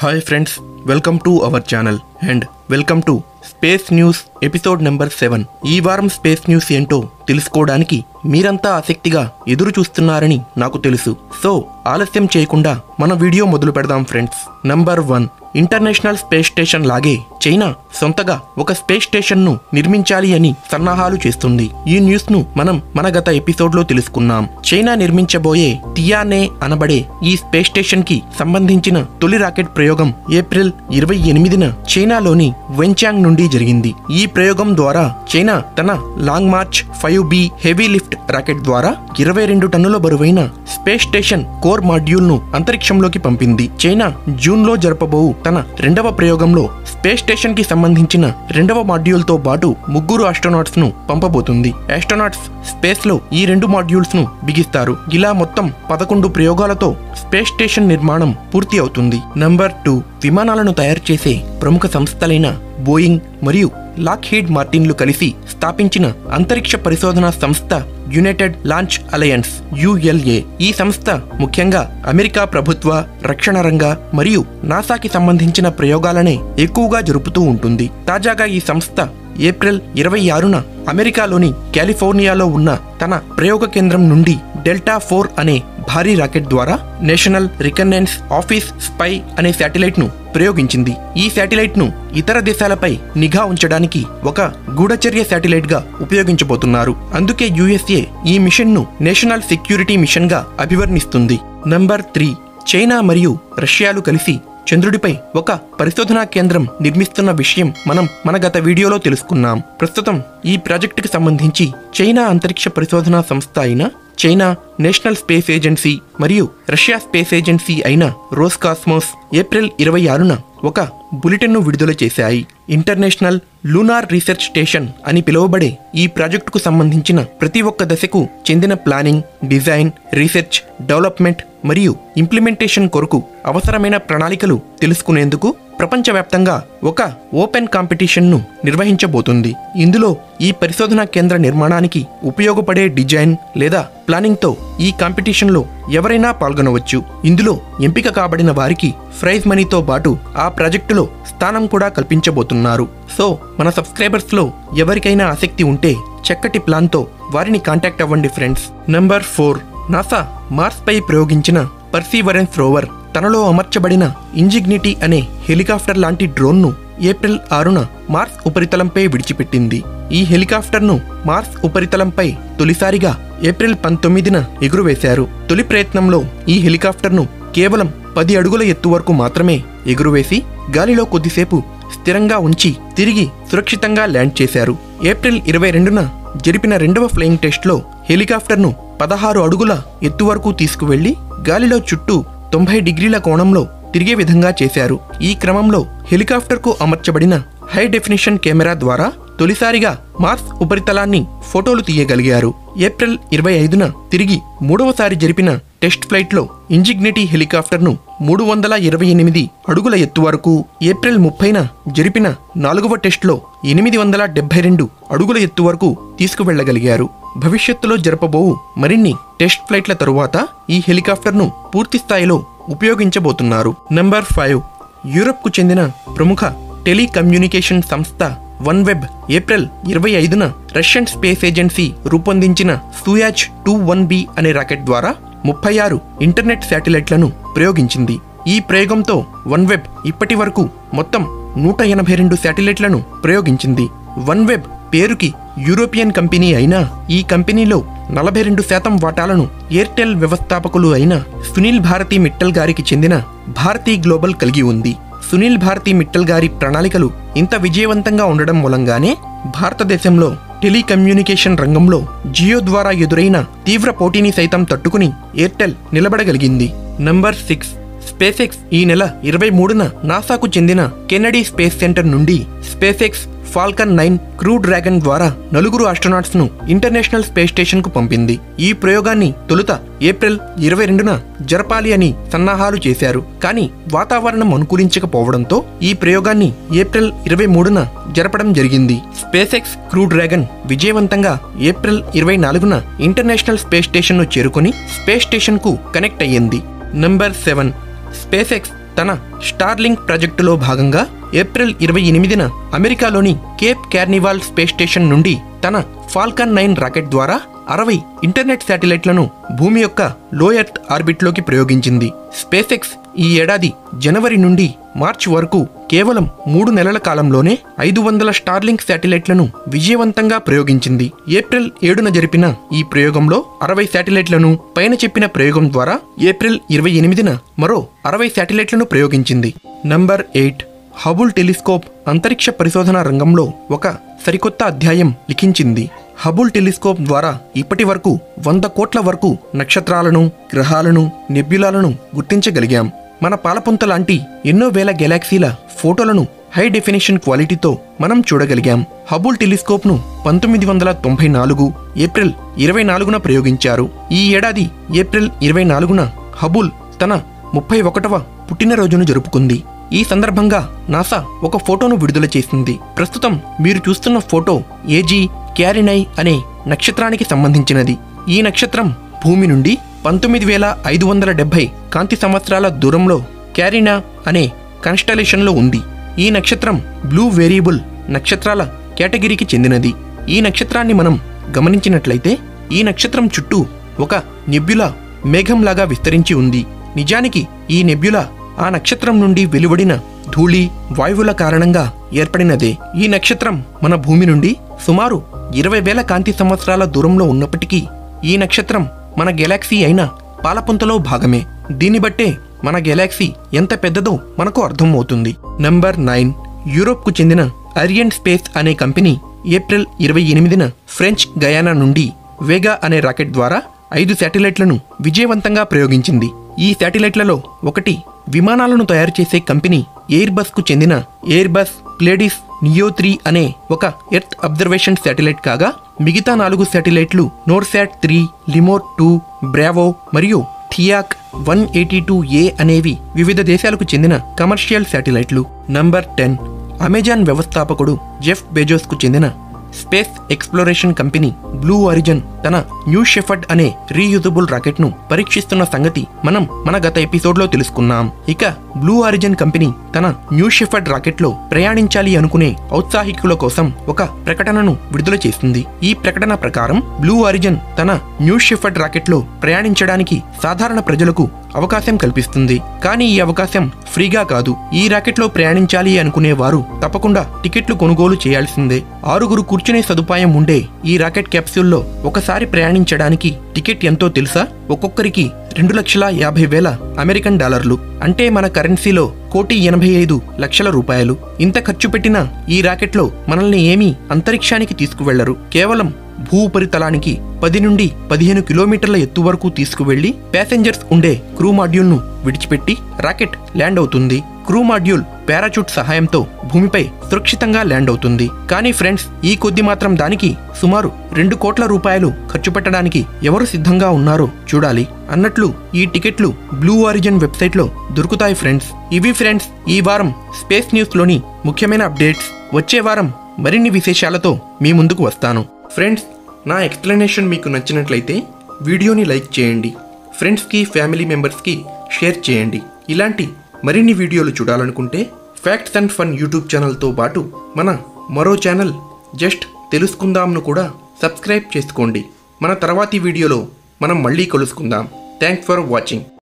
hi friends welcome to our channel and welcome to space news episode number seven ఈ వారం space news ఏంటో తెలుసుకోవడానికి మీరంతా ఆసక్తిగా ఎదురు చూస్తున్నారని నాకు తెలుసు సో ఆలస్యం చేయకుండా మన వీడియో మొదలు పెడదాం friends number one international space station లాగే చైనా సొంతగా ఒక స్పేస్ స్టేషన్ ను నిర్మించాలి అని సన్నాహాలు చేస్తుంది ఈ న్యూస్ ను మనం మన గత ఎపిసోడ్ లో తెలుసుకున్నాం చైనా నిర్మించబోయే టియానే అనబడే ఈ స్పేస్ స్టేషన్ కి సంబంధించిన తొలి రాకెట్ ప్రయోగం ఏప్రిల్ ఇరవై ఎనిమిదిన చైనాలోని వెంచాంగ్ నుండి జరిగింది ఈ ప్రయోగం ద్వారా చైనా తన long march five B heavy lift rocket ద్వారా ఇరవై రెండు టన్నుల బరువైన స్పేస్ స్టేషన్ కోర్ మాడ్యూల్ ను అంతరిక్షంలోకి పంపింది చైనా జూన్ లో జరపబోవు తన రెండవ ప్రయోగంలో స్పేస్ స్టేషన్ కి సంబంధించిన రెండవ మాడ్యూల్ తో పాటు ముగ్గురు ఆస్ట్రోనాట్స్ ను పంపబోతుంది ఆస్ట్రోనాట్స్ స్పేస్ లో ఈ రెండు మాడ్యూల్స్ ను బిగిస్తారు ఇలా మొత్తం పదకొండు ప్రయోగాలతో స్పేస్ స్టేషన్ నిర్మాణం పూర్తి అవుతుంది నంబర్ టూ విమానాలను తయారు చేసే ప్రముఖ సంస్థలైన బోయింగ్ మరియు లాక్హీడ్ మార్టిన్లు కలిసి స్థాపించిన అంతరిక్ష పరిశోధనా సంస్థ యునైటెడ్ లాంచ్ అలయన్స్ యుఎల్ఏ ఈ సంస్థ ముఖ్యంగా అమెరికా ప్రభుత్వ రక్షణ రంగ మరియు నాసాకి సంబంధించిన ప్రయోగాలనే ఎక్కువగా జరుపుతూ ఉంటుంది తాజాగా ఈ సంస్థ ఏప్రిల్ ఇరవై ఆరున అమెరికాలోని కాలిఫోర్నియాలో ఉన్న తన ప్రయోగ కేంద్రం నుండి డెల్టా ఫోర్ అనే భారీ రాకెట్ ద్వారా నేషనల్ రికనెన్స్ ఆఫీస్ స్పై అనే శాటిలైట్ ను ప్రయోగించింది ఈ శాటిలైట్ ను ఇతర దేశాలపై నిఘా ఉంచడానికి ఒక గూఢచర్య శాటిలైట్ గా ఉపయోగించబోతున్నారు అందుకే యుఎస్ఏ ఈ మిషన్ ను నేషనల్ సెక్యూరిటీ మిషన్ గా అభివర్ణిస్తుంది నంబర్ త్రీ చైనా మరియు రష్యాలు కలిసి చంద్రుడిపై ఒక పరిశోధనా కేంద్రం నిర్మిస్తున్న విషయం మనం మన గత వీడియోలో తెలుసుకున్నాం ప్రస్తుతం ఈ ప్రాజెక్టుకి సంబంధించి చైనా అంతరిక్ష పరిశోధనా సంస్థ అయిన చైనా నేషనల్ స్పేస్ ఏజెన్సీ మరియు రష్యా స్పేస్ ఏజెన్సీ అయిన రోస్ కాస్మోస్ ఏప్రిల్ ఇరవై ఆరున ఒక బులెటిన్ను విడుదల చేశాయి ఇంటర్నేషనల్ లూనార్ రీసెర్చ్ స్టేషన్ అని పిలువబడే ఈ ప్రాజెక్టుకు సంబంధించిన ప్రతి ఒక్క దశకు చెందిన ప్లానింగ్ డిజైన్ రీసెర్చ్ డెవలప్మెంట్ మరియు ఇంప్లిమెంటేషన్ కొరకు అవసరమైన ప్రణాళికలు తెలుసుకునేందుకు ప్రపంచవ్యాప్తంగా ఒక ఓపెన్ కాంపిటీషన్ను నిర్వహించబోతుంది ఇందులో ఈ పరిశోధనా కేంద్ర నిర్మాణానికి ఉపయోగపడే డిజైన్ లేదా ప్లానింగ్తో ఈ కాంపిటీషన్లో ఎవరైనా పాల్గొనవచ్చు ఇందులో ఎంపిక కాబడిన వారికి ప్రైజ్ మనీతో పాటు ఆ ప్రాజెక్టులో స్థానం కూడా కల్పించబోతున్నారు సో మన సబ్స్క్రైబర్స్లో ఎవరికైనా ఆసక్తి ఉంటే చక్కటి ప్లాన్తో వారిని కాంటాక్ట్ అవ్వండి ఫ్రెండ్స్ నంబర్ ఫోర్ నాసా మార్స్పై ప్రయోగించిన పర్సీవరెన్స్ రోవర్ తనలో అమర్చబడిన ఇంజిగ్నిటీ అనే హెలికాప్టర్ లాంటి డ్రోన్ను ఏప్రిల్ ఆరున మార్స్ ఉపరితలంపై విడిచిపెట్టింది ఈ హెలికాప్టర్ను మార్స్ ఉపరితలంపై తొలిసారిగా ఏప్రిల్ పంతొమ్మిదిన ఎగురువేశారు తొలి ప్రయత్నంలో ఈ హెలికాప్టర్ను కేవలం పది అడుగుల ఎత్తు వరకు మాత్రమే ఎగురువేసి గాలిలో కొద్దిసేపు స్థిరంగా ఉంచి తిరిగి సురక్షితంగా ల్యాండ్ చేశారు ఏప్రిల్ ఇరవై రెండున జరిపిన రెండవ ఫ్లయింగ్ టెస్ట్లో హెలికాప్టర్ను పదహారు అడుగుల ఎత్తు వరకు తీసుకువెళ్లి గాలిలో చుట్టూ తొంభై డిగ్రీల కోణంలో తిరిగే విధంగా చేశారు ఈ క్రమంలో హెలికాప్టర్కు అమర్చబడిన హై డెఫినిషన్ కెమెరా ద్వారా తొలిసారిగా మార్స్ ఉపరితలాన్ని ఫోటోలు తీయగలిగారు ఏప్రిల్ ఇరవై ఐదున తిరిగి మూడవసారి జరిపిన టెస్ట్ ఫ్లైట్లో ఇంజిగ్నిటీ హెలికాప్టర్ను మూడు వందల ఇరవై ఎనిమిది అడుగుల ఎత్తు వరకు ఏప్రిల్ ముప్పైన జరిపిన నాలుగవ టెస్ట్లో ఎనిమిది వందల డెబ్బై రెండు అడుగుల ఎత్తు వరకు తీసుకువెళ్లగలిగారు భవిష్యత్తులో జరపబోవు మరిన్ని టెస్ట్ ఫ్లైట్ల తరువాత ఈ హెలికాప్టర్ను పూర్తి స్థాయిలో ఉపయోగించబోతున్నారు నంబర్ ఫైవ్ యూరప్కు చెందిన ప్రముఖ టెలికమ్యూనికేషన్ సంస్థ వన్ వెబ్ ఏప్రిల్ ఇరవై ఐదున రష్యన్ స్పేస్ ఏజెన్సీ రూపొందించిన సూయాజ్ టూ వన్ బి అనే రాకెట్ ద్వారా ముప్పై ఆరు ఇంటర్నెట్ శాటిలైట్లను ప్రయోగించింది ఈ ప్రయోగంతో వన్ వెబ్ ఇప్పటి వరకు మొత్తం నూట ఎనభై రెండు శాటిలైట్లను ప్రయోగించింది వన్ వెబ్ పేరుకి యూరోపియన్ కంపెనీ అయినా ఈ కంపెనీలో నలభై రెండు శాతం వాటాలను ఎయిర్టెల్ వ్యవస్థాపకులు అయిన సునీల్ భారతి మిట్టల్ గారికి చెందిన భారతీ గ్లోబల్ కలిగి ఉంది సునీల్ భారతి మిట్టల్ గారి ప్రణాళికలు ఇంత విజయవంతంగా ఉండడం మూలంగానే భారతదేశంలో టెలికమ్యూనికేషన్ రంగంలో జియో ద్వారా ఎదురైన తీవ్ర పోటీని సైతం తట్టుకుని ఎయిర్టెల్ నిలబడగలిగింది నంబర్ సిక్స్ స్పేస్ ఎక్స్ ఈ నెల ఇరవై మూడున నాసాకు చెందిన కెనడీ స్పేస్ సెంటర్ నుండి SpaceX Falcon nine crew dragon ద్వారా నలుగురు ఆస్ట్రోనాట్స్ ను ఇంటర్నేషనల్ స్పేస్ స్టేషన్ కు పంపింది ఈ ప్రయోగాన్ని తొలుత ఏప్రిల్ ఇరవై రెండున జరపాలి అని సన్నాహాలు చేశారు కానీ వాతావరణం అనుకూలించకపోవడంతో ఈ ప్రయోగాన్ని ఏప్రిల్ ఇరవై మూడున జరపడం జరిగింది స్పేస్ ఎక్స్ క్రూ డ్రాగన్ విజయవంతంగా ఏప్రిల్ ఇరవై నాలుగున ఇంటర్నేషనల్ స్పేస్ స్టేషన్ ను చేరుకుని స్పేస్ స్టేషన్ కు కనెక్ట్ అయ్యింది నంబర్ సెవెన్ స్పేస్ ఎక్స్ తన స్టార్లింక్ ప్రాజెక్టులో భాగంగా ఏప్రిల్ ఇరవై ఎనిమిదిన అమెరికాలోని కేప్ కార్నివాల్ స్పేస్ స్టేషన్ నుండి తన ఫాల్కన్ నైన్ రాకెట్ ద్వారా అరవై ఇంటర్నెట్ శాటిలైట్లను భూమి యొక్క లో ఎర్త్ ఆర్బిట్లోకి ప్రయోగించింది స్పేస్ ఎక్స్ ఈ ఏడాది జనవరి నుండి మార్చి వరకు కేవలం మూడు నెలల కాలంలోనే ఐదు వందల స్టార్లింక్ శాటిలైట్లను విజయవంతంగా ప్రయోగించింది ఏప్రిల్ ఏడున జరిపిన ఈ ప్రయోగంలో అరవై శాటిలైట్లను పైన చెప్పిన ప్రయోగం ద్వారా ఏప్రిల్ ఇరవై ఎనిమిదిన మరో అరవై శాటిలైట్లను ప్రయోగించింది నంబర్ ఎయిట్ హబుల్ టెలిస్కోప్ అంతరిక్ష పరిశోధన రంగంలో ఒక సరికొత్త అధ్యాయం లిఖించింది హబుల్ టెలిస్కోప్ ద్వారా ఇప్పటి వరకు వంద కోట్ల వరకు నక్షత్రాలను గ్రహాలను నెబ్యులాలను గుర్తించగలిగాం మన పాలపుంత లాంటి ఎన్నో వేల గెలాక్సీల ఫోటోలను హై డెఫినేషన్ క్వాలిటీతో మనం చూడగలిగాం హబుల్ టెలిస్కోప్ను పంతొమ్మిది వందల తొంభై నాలుగు ఏప్రిల్ ఇరవై నాలుగున ప్రయోగించారు ఈ ఏడాది ఏప్రిల్ ఇరవై నాలుగున హబుల్ తన ముప్పై ఒకటవ పుట్టినరోజును జరుపుకుంది ఈ సందర్భంగా నాసా ఒక ఫోటోను విడుదల చేసింది ప్రస్తుతం మీరు చూస్తున్న ఫోటో ఏజీ క్యారినై అనే నక్షత్రానికి సంబంధించినది ఈ నక్షత్రం భూమి నుండి పంతొమ్మిది వేల ఐదు వందల డెబ్బై కాంతి సంవత్సరాల దూరంలో క్యారినా అనే కన్స్టలేషన్లో ఉంది ఈ నక్షత్రం బ్లూ వేరియబుల్ నక్షత్రాల కేటగిరీకి చెందినది ఈ నక్షత్రాన్ని మనం గమనించినట్లయితే ఈ నక్షత్రం చుట్టూ ఒక నెబ్యులా మేఘంలాగా విస్తరించి ఉంది నిజానికి ఈ నెబ్యులా ఆ నక్షత్రం నుండి వెలువడిన ధూళి వాయువుల కారణంగా ఏర్పడినదే ఈ నక్షత్రం మన భూమి నుండి సుమారు ఇరవై వేల కాంతి సంవత్సరాల దూరంలో ఉన్నప్పటికీ ఈ నక్షత్రం మన గెలాక్సీ అయిన పాలపుంతలో భాగమే దీన్ని బట్టే మన గెలాక్సీ ఎంత పెద్దదో మనకు అర్థమవుతుంది నంబర్ నైన్ యూరోప్కు చెందిన అరియన్ స్పేస్ అనే కంపెనీ ఏప్రిల్ ఇరవై ఎనిమిదిన ఫ్రెంచ్ గయానా నుండి వేగా అనే రాకెట్ ద్వారా ఐదు శాటిలైట్లను విజయవంతంగా ప్రయోగించింది ఈ శాటిలైట్లలో ఒకటి విమానాలను తయారు చేసే కంపెనీ ఎయిర్ బస్ కు చెందిన Airbus Pleiades neo three అనే ఒక ఎర్త్ అబ్జర్వేషన్ శాటిలైట్ కాగా మిగతా నాలుగు శాటిలైట్లు NorSat three Lemur two Bravo మరియు థియాక్ వన్ ఎయిటీ టూ ఏ అనేవి వివిధ దేశాలకు చెందిన కమర్షియల్ శాటిలైట్లు నంబర్ టెన్ అమెజాన్ వ్యవస్థాపకుడు జెఫ్ బెజోస్ కు చెందిన space exploration company Blue Origin తన న్యూ షెఫర్డ్ అనే రీయూజబుల్ రాకెట్ ను పరీక్షిస్తున్న సంగతి మనం మన గత ఎపిసోడ్ లో తెలుసుకున్నాం ఇక బ్లూ ఆరిజన్ కంపెనీ తన న్యూ షెఫర్డ్ రాకెట్ లో ప్రయాణించాలి అనుకునే ఔత్సాహికుల కోసం ఒక ప్రకటనను విడుదల చేసింది ఈ ప్రకటన ప్రకారం బ్లూ ఆరిజన్ తన న్యూ షెఫర్డ్ రాకెట్ లో ప్రయాణించడానికి సాధారణ ప్రజలకు అవకాశం కల్పిస్తుంది కానీ ఈ అవకాశం ఫ్రీగా కాదు ఈ రాకెట్లో ప్రయాణించాలి అనుకునే వారు తప్పకుండా టికెట్లు కొనుగోలు చేయాల్సిందే ఆరుగురు కూర్చునే సదుపాయం ఉండే ఈ రాకెట్ క్యాప్సూల్లో ఒకసారి ప్రయాణించడానికి టికెట్ ఎంతో తెలుసా ఒక్కొక్కరికి రెండు లక్షల యాభై వేల అమెరికన్ డాలర్లు అంటే మన కరెన్సీలో కోటి ఎనభై ఐదు లక్షల రూపాయలు ఇంత ఖర్చు పెట్టిన ఈ రాకెట్లో మనల్ని ఏమీ అంతరిక్షానికి తీసుకువెళ్లరు కేవలం భూ ఉపరితలానికి పది నుండి పదిహేను కిలోమీటర్ల ఎత్తు వరకు తీసుకువెళ్లి ప్యాసింజర్స్ ఉండే క్రూ మాడ్యూల్ను విడిచిపెట్టి రాకెట్ ల్యాండ్ అవుతుంది క్రూ మాడ్యూల్ పారాచూట్ సహాయంతో భూమిపై సురక్షితంగా ల్యాండ్ అవుతుంది కానీ ఫ్రెండ్స్ ఈ కొద్ది మాత్రం దానికి సుమారు రెండు కోట్ల రూపాయలు ఖర్చు పెట్టడానికి ఎవరు సిద్ధంగా ఉన్నారో చూడాలి అన్నట్లు ఈ టికెట్లు బ్లూ ఆరిజిన్ వెబ్సైట్లో దొరుకుతాయి ఫ్రెండ్స్ ఇవి ఫ్రెండ్స్ ఈ వారం స్పేస్ న్యూస్లోని ముఖ్యమైన అప్డేట్స్ వచ్చే వారం మరిన్ని విశేషాలతో మీ ముందుకు వస్తాను ఫ్రెండ్స్ నా ఎక్స్ప్లెనేషన్ మీకు నచ్చినట్లయితే వీడియోని లైక్ చేయండి ఫ్రెండ్స్కి ఫ్యామిలీ మెంబర్స్కి షేర్ చేయండి ఇలాంటి మరిన్ని వీడియోలు చూడాలనుకుంటే ఫ్యాక్ట్స్ అండ్ ఫన్ యూట్యూబ్ ఛానల్తో పాటు మన మరో ఛానల్ జస్ట్ తెలుసుకుందాంను కూడా సబ్స్క్రైబ్ చేసుకోండి మన తర్వాతి వీడియోలో మనం మళ్ళీ కలుసుకుందాం థ్యాంక్స్ ఫర్ వాచింగ్